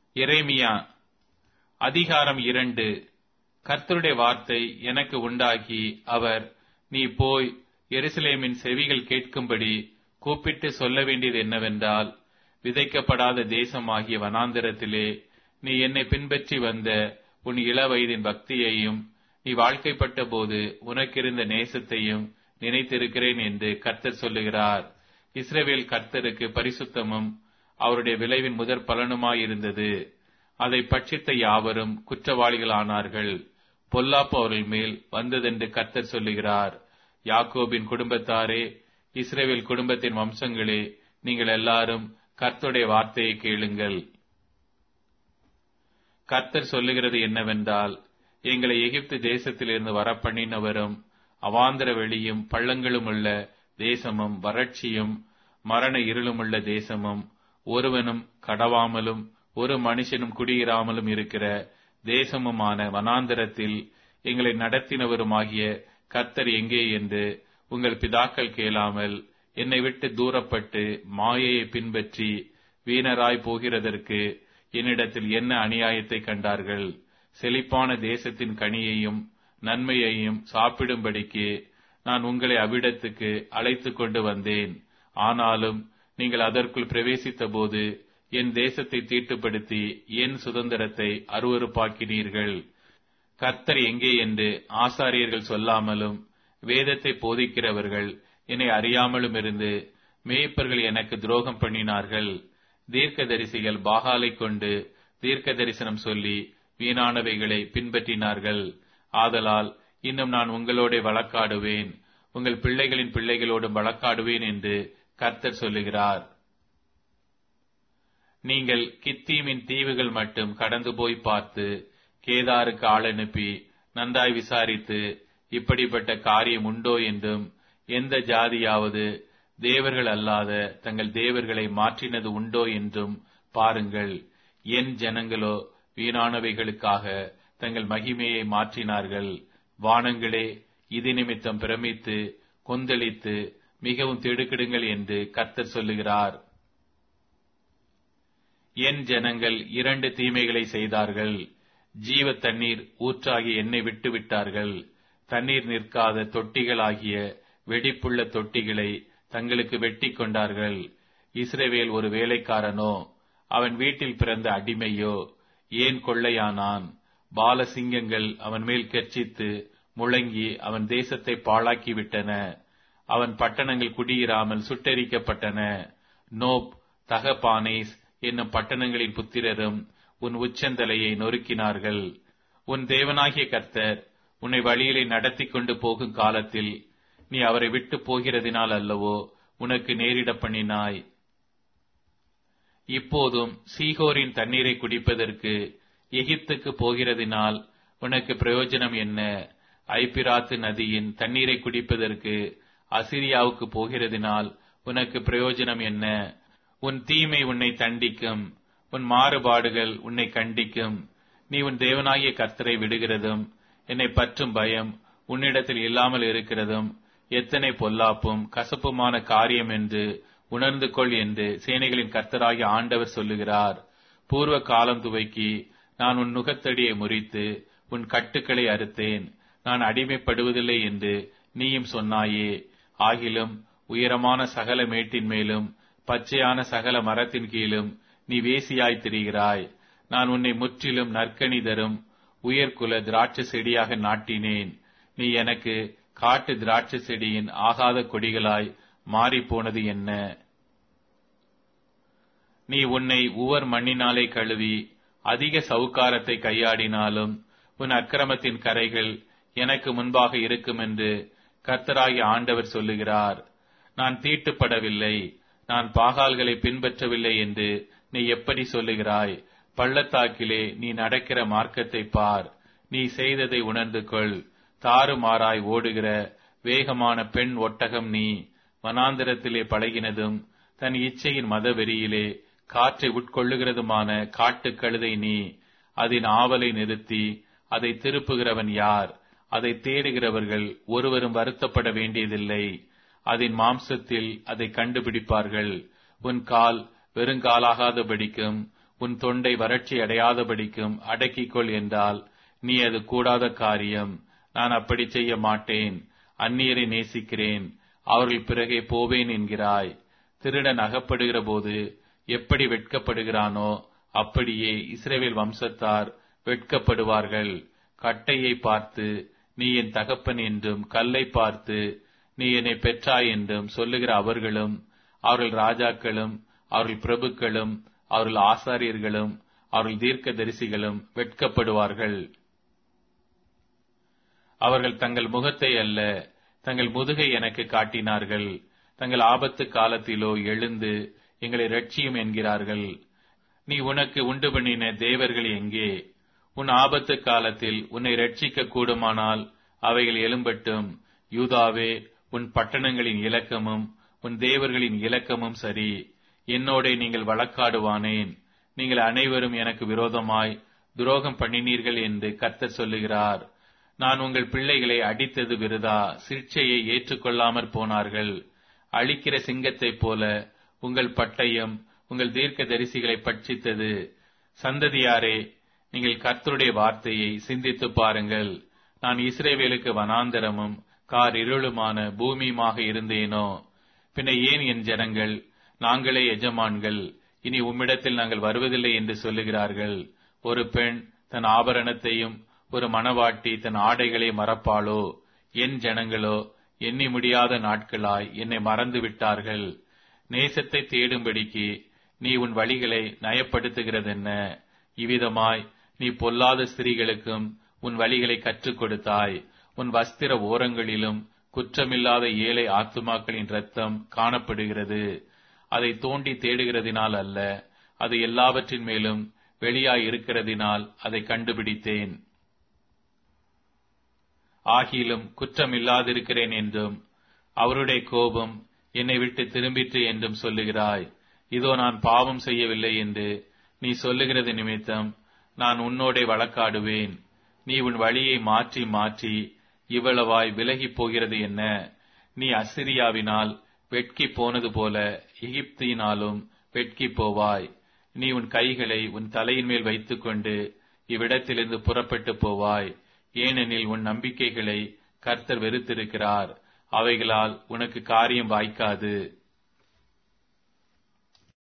எரேமியா அதிகாரம் இரண்டு கர்த்தருடைய வார்த்தை எனக்கு உண்டாகி அவர் நீ போய் எருசலேமின் செவிகள் கேட்கும்படி கூப்பிட்டு சொல்ல வேண்டியது என்னவென்றால் விதைக்கப்படாத தேசமாகிய வனாந்திரத்திலே நீ என்னை பின்பற்றி வந்த உன் இளவயதின் பக்தியையும் நீ வாழ்க்கைப்பட்ட போது உனக்கிருந்த நேசத்தையும் நினைத்திருக்கிறேன் என்று கர்த்தர் சொல்லுகிறார் இஸ்ரவேல் கர்த்தருக்கு பரிசுத்தமும் அவருடைய விளைவின் முதற் பலனுமாயிருந்தது அதை பட்சித்த யாவரும் குற்றவாளிகளானார்கள் பொல்லாப்பு அவர்கள் மேல் வந்ததென்று கர்த்தர் சொல்லுகிறார் யாக்கோபின் குடும்பத்தாரே இஸ்ரேவேல் குடும்பத்தின் வம்சங்களே நீங்கள் எல்லாரும் கர்த்தருடைய வார்த்தையை கேளுங்கள் கர்த்தர் சொல்லுகிறது என்னவென்றால் எங்களை எகிப்து தேசத்திலிருந்து வரப்பண்ணினவரும் அவாந்தர வெளியும் பள்ளங்களும் உள்ள தேசமும் வறட்சியும் மரண இருளுமுள்ள தேசமும் ஒருவனும் கடவாமலும் ஒரு மனுஷனும் குடியிராமலும் இருக்கிற தேசமுமான வனாந்தரத்தில் எங்களை நடத்தினவருமாகிய கர்த்தர் எங்கே என்று உங்கள் பிதாக்கள் கேளாமல் என்னை விட்டு தூரப்பட்டு மாயையை பின்பற்றி வீணராய் போகிறதற்கு என்னிடத்தில் என்ன அநியாயத்தை கண்டார்கள் செழிப்பான தேசத்தின் கனியையும் நன்மையையும் சாப்பிடும்படிக்கு நான் உங்களை அவ்விடத்துக்கு அழைத்து கொண்டு வந்தேன் ஆனாலும் நீங்கள் அதற்குள் பிரவேசித்த போது என் தேசத்தை தீட்டுப்படுத்தி என் சுதந்திரத்தை அருவறுப்பாக்கினீர்கள் கர்த்தர் எங்கே என்று ஆசாரியர்கள் சொல்லாமலும் வேதத்தை போதிக்கிறவர்கள் என்னை அறியாமலும் இருந்து மேய்ப்பர்கள் எனக்கு துரோகம் பண்ணினார்கள் தீர்க்கதரிசிகள் பாகாலை கொண்டு தீர்க்க தரிசனம் சொல்லி வீணானவைகளை பின்பற்றினார்கள் ஆதலால் இன்னும் நான் உங்களோட வழக்காடுவேன் உங்கள் பிள்ளைகளின் பிள்ளைகளோடும் வழக்காடுவேன் என்று கர்த்தர் சொல்லுகிறார் நீங்கள் கித்தீமின் தீவுகள் மட்டும் கடந்து போய் பார்த்து கேதாருக்கு ஆள் அனுப்பி நன்றாய் விசாரித்து இப்படிப்பட்ட காரியம் உண்டோ என்றும் எந்த ஜாதியாவது தேவர்கள் அல்லாத தங்கள் தேவர்களை மாற்றினது உண்டோ என்றும் பாருங்கள் என் ஜனங்களோ வீணானவைகளுக்காக தங்கள் மகிமையை மாற்றினார்கள் வானங்களே இது நிமித்தம் பிரமித்து கொந்தளித்து மிகவும் திடுக்கிடுங்கள் என்று கர்த்தர் சொல்லுகிறார் என் ஜனங்கள் இரண்டு தீமைகளை செய்தார்கள் ஜீவ தண்ணீர் ஊற்றாகி என்னை விட்டு விட்டார்கள் தண்ணீர் நிற்காத தொட்டிகளாகிய வெடிப்புள்ள தொட்டிகளை தங்களுக்கு வெட்டி கொண்டார்கள் இஸ்ரேவேல் ஒரு வேலைக்காரனோ அவன் வீட்டில் பிறந்த அடிமையோ ஏன் கொள்ளையானான் பாலசிங்கங்கள் அவன் மேல் கெர்ச்சித்து முழங்கி அவன் தேசத்தை பாழாக்கி விட்டன அவன் பட்டணங்கள் குடியிராமல் சுட்டெரிக்கப்பட்டன நோப் தகபானேஸ் என்னும் பட்டணங்களின் புத்திரரும் உன் உச்சந்தலையை நொறுக்கினார்கள் உன் தேவனாகிய கர்த்தர் உன்னை வழியிலே நடத்தி கொண்டு போகும் காலத்தில் நீ அவரை விட்டு போகிறதினால் அல்லவோ உனக்கு நேரிட பண்ணினாய் இப்போதும் சீகோரின் தண்ணீரை குடிப்பதற்கு எகிப்துக்கு போகிறதினால் உனக்கு பிரயோஜனம் என்ன ஐபிராத்து நதியின் தண்ணீரை குடிப்பதற்கு அசிரியாவுக்கு போகிறதினால் உனக்கு பிரயோஜனம் என்ன உன் தீமை உன்னை தண்டிக்கும் உன் மாறுபாடுகள் உன்னை கண்டிக்கும் நீ உன் தேவனாகிய கர்த்தரை விடுகிறதும் என்னை பற்றும் பயம் உன்னிடத்தில் இல்லாமல் இருக்கிறதும் எத்தனை பொல்லாப்பும் கசப்புமான காரியம் என்று உணர்ந்து கொள் என்று சேனைகளின் கர்த்தராகிய ஆண்டவர் சொல்லுகிறார் பூர்வ காலம் துவைக்கி நான் உன் நுகத்தடியை முறித்து உன் கட்டுக்களை அறுத்தேன் நான் அடிமைப்படுவதில்லை என்று நீயும் சொன்னாயே ஆகிலும் உயரமான சகல மேட்டின் மேலும் பச்சையான சகல மரத்தின் கீழும் நீ வேசியாய் திரிகிறாய் நான் உன்னை முற்றிலும் நற்கனி தரும் உயர்குல திராட்சை செடியாக நாட்டினேன் நீ எனக்கு காட்டு திராட்சை செடியின் ஆகாத கொடிகளாய் மாறிப்போனது என்ன நீ உன்னை உவர் மண்ணினாலே கழுவி அதிக சவுக்காரத்தை கையாடினாலும் உன் அக்கிரமத்தின் கரைகள் எனக்கு முன்பாக இருக்கும் என்று கர்த்தராகிய ஆண்டவர் சொல்லுகிறார் நான் தீட்டுப்படவில்லை நான் பாகால்களை பின்பற்றவில்லை என்று நீ எப்படி சொல்லுகிறாய் பள்ளத்தாக்கிலே நீ நடக்கிற மார்க்கத்தை பார் நீ செய்ததை உணர்ந்து கொள் தாறுமாறாய் ஓடுகிற வேகமான பெண் ஒட்டகம் நீ வனாந்திரத்திலே பழகினதும் தன் இச்சையின் மதவெறியிலே காற்றை உட்கொள்ளுகிறதுமான காட்டுக் கழுதை நீ அதன் ஆவலை நிறுத்தி அதை திருப்புகிறவன் யார் அதை தேடுகிறவர்கள் ஒருவரும் வருத்தப்பட வேண்டியதில்லை அதன் மாம்சத்தில் அதை கண்டுபிடிப்பார்கள் உன் கால் வெறுங்காலாகாதபடிக்கும் உன் தொண்டை வறட்சி அடையாதபடிக்கும் அடக்கிக்கொள் என்றால் நீ அது கூடாத காரியம் நான் அப்படி செய்ய மாட்டேன் அந்நியரை நேசிக்கிறேன் அவர்கள் பிறகே போவேன் என்கிறாய் திருடன் அகப்படுகிற போது எப்படி வெட்கப்படுகிறானோ அப்படியே இஸ்ரேவேல் வம்சத்தார் வெட்கப்படுவார்கள் கட்டையை பார்த்து நீ என் தகப்பன் என்றும் கல்லை பார்த்து நீ என்னை பெற்றாய் என்றும் சொல்லுகிற அவர்களும் அவர்கள் ராஜாக்களும் அவர்கள் பிரபுக்களும் அவர்கள் ஆசாரியர்களும் அவர்கள் தீர்க்க தரிசிகளும் வெட்கப்படுவார்கள் அவர்கள் தங்கள் முகத்தை அல்ல தங்கள் முதுகை எனக்கு காட்டினார்கள் தங்கள் ஆபத்து காலத்திலோ எழுந்து எங்களை ரட்சியும் என்கிறார்கள் நீ உனக்கு உண்டு பண்ணின தேவர்கள் எங்கே உன் ஆபத்து காலத்தில் உன்னை ரட்சிக்க கூடுமானால் அவைகள் எழும்பட்டும் யூதாவே உன் பட்டணங்களின் இலக்கமும் உன் தேவர்களின் இலக்கமும் சரி என்னோட நீங்கள் வழக்காடுவானேன் நீங்கள் அனைவரும் எனக்கு விரோதமாய் துரோகம் பண்ணினீர்கள் என்று கர்த்தர் சொல்லுகிறார் நான் உங்கள் பிள்ளைகளை அடித்தது விருதா சிகிச்சையை ஏற்றுக்கொள்ளாமற் போனார்கள் அழிக்கிற சிங்கத்தைப் போல உங்கள் பட்டயம் உங்கள் தீர்க்க தரிசிகளை பட்சித்தது சந்ததியாரே நீங்கள் கர்த்தருடைய வார்த்தையை சிந்தித்து பாருங்கள் நான் இஸ்ரேவேலுக்கு வனாந்தரமும் கார் இருளுமான பூமியுமாக இருந்தேனோ பின்ன ஏன் என் ஜனங்கள் நாங்களே எஜமான்கள் இனி உம்மிடத்தில் நாங்கள் வருவதில்லை என்று சொல்லுகிறார்கள் ஒரு பெண் தன் ஆபரணத்தையும் ஒரு மணவாட்டி தன் ஆடைகளை மறப்பாளோ என் ஜனங்களோ எண்ணி முடியாத நாட்களாய் என்னை மறந்து விட்டார்கள் நேசத்தை தேடும்படிக்கு நீ உன் வழிகளை நயப்படுத்துகிறதென்ன இவ்விதமாய் நீ பொல்லாத ஸ்திரீகளுக்கும் உன் வழிகளை கற்றுக் கொடுத்தாய் உன் வஸ்திர ஓரங்களிலும் குற்றமில்லாத ஏழை ஆத்துமாக்களின் ரத்தம் காணப்படுகிறது அதை தோண்டி தேடுகிறதினால் அல்ல அது எல்லாவற்றின் மேலும் வெளியாய் இருக்கிறதினால் அதை கண்டுபிடித்தேன் ஆகிலும் குற்றமில்லாதிருக்கிறேன் என்றும் அவருடைய கோபம் என்னை விட்டு திரும்பிற்று என்றும் சொல்லுகிறாய் இதோ நான் பாவம் செய்யவில்லை என்று நீ சொல்லுகிறது நிமித்தம் நான் உன்னோடே வழக்காடுவேன் நீ உன் வழியை மாற்றி மாற்றி இவ்வளவாய் விலகிப் போகிறது என்ன நீ அசிரியாவினால் வெட்கி போனது போல எகிப்தினாலும் வெட்கி போவாய் நீ உன் கைகளை உன் தலையின் மேல் வைத்துக்கொண்டு இவ்விடத்திலிருந்து புறப்பட்டு போவாய் ஏனெனில் உன் நம்பிக்கைகளை கர்த்தர் வெறுத்திருக்கிறார் அவைகளால் உனக்கு காரியம் வாய்க்காது